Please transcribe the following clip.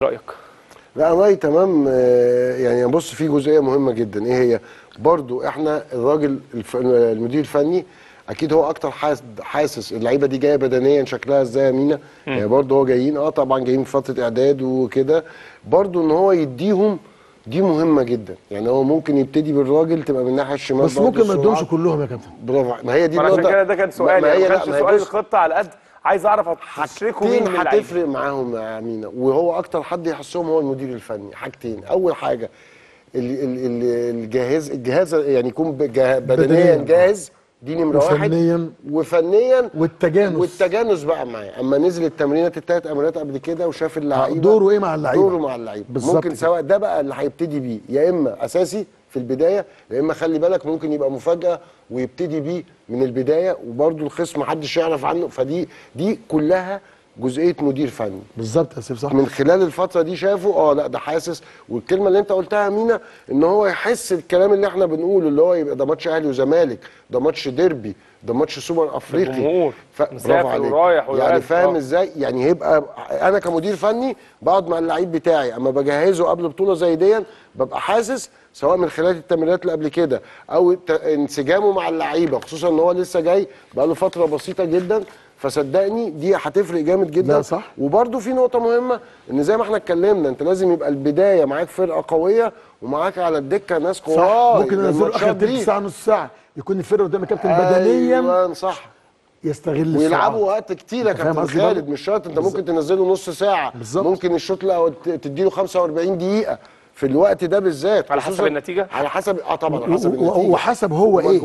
رايك لا انا رايي تمام آه، يعني بص في جزئيه مهمه جدا ايه هي برضو احنا الراجل الف... المدير الفني اكيد هو اكتر حاس... حاسس اللعيبه دي جايه بدنيا شكلها ازاي يا مينا يعني برضو هو جايين اه طبعا جايين في فتره اعداد وكده برضو ان هو يديهم دي مهمه جدا يعني هو ممكن يبتدي بالراجل تبقى من الناحيه الشمال بس برضو ممكن ما السرعات. يدومش كلهم يا كابتن برافو عليك. ما هي دي ما عشان النقطة. كده ده كان سؤالي ما ما هي لا كانش ما هي سؤال بص، الخطه على قد عايز اعرف هتشركوا مين حاجتين من اللعيبه هتفرق معاهم يا مينا وهو اكتر حد يحسهم هو المدير الفني حاجتين اول حاجه ال- ال- ال- الجهاز الجهاز يعني يكون بجه- بدنيا بدنياً. جاهز دي نمره واحد وفنياً. وفنيا والتجانس. والتجانس بقى معاه اما نزل التمرينات الثلاث امرات قبل كده وشاف اللعيبه دوره إيه مع اللعيبة. دوره مع اللعيبه بالظبط ممكن كده. سواء ده بقى اللي هيبتدي بيه يا اما اساسي في البدايه يا اما خلي بالك ممكن يبقى مفاجاه ويبتدي بيه من البدايه وبرده الخصم محدش يعرف عنه فدي دي كلها جزئيه مدير فني بالظبط يا سيف صح من خلال الفتره دي شافوا اه لا ده حاسس والكلمه اللي انت قلتها يا مينا ان هو يحس الكلام اللي احنا بنقوله اللي هو يبقى ده ماتش اهلي وزمالك ده ماتش ديربي ده ماتش سوبر افريقي الجمهور ف... مسافر برافو عليك. ورايح يعني وراجع. فاهم آه. ازاي يعني هيبقى انا كمدير فني بقعد مع اللعيب بتاعي اما بجهزه قبل بطوله زي دي ببقى حاسس سواء من خلال التمرينات اللي قبل كده او الت- انسجامه مع اللعيبه خصوصا ان هو لسه جاي بقى له فتره بسيطه جدا فصدقني دي هتفرق جامد جدا لا، صح. وبرده في نقطه مهمه ان زي ما احنا اتكلمنا انت لازم يبقى البدايه معاك فرقه قويه ومعاك على الدكه ناس صح قويه ممكن ينزلوا اخر تلت ساعه نص ساعه يكون الفرقه قدام الكابتن بدنيا أيوة صح يستغل ويلعبوا السرعة. وقت كتير يا أنت فاهم كابتن قصدي خالد برضه؟ مش شرط انت بالظبط. ممكن تنزله نص ساعه بالظبط. ممكن الشوط الاول ت- تديله 45 دقيقه في الوقت ده بالذات على حسب خصوصاً النتيجة؟ على حسب اه طبعا على و- حسب و- النتيجه وحسب هو ايه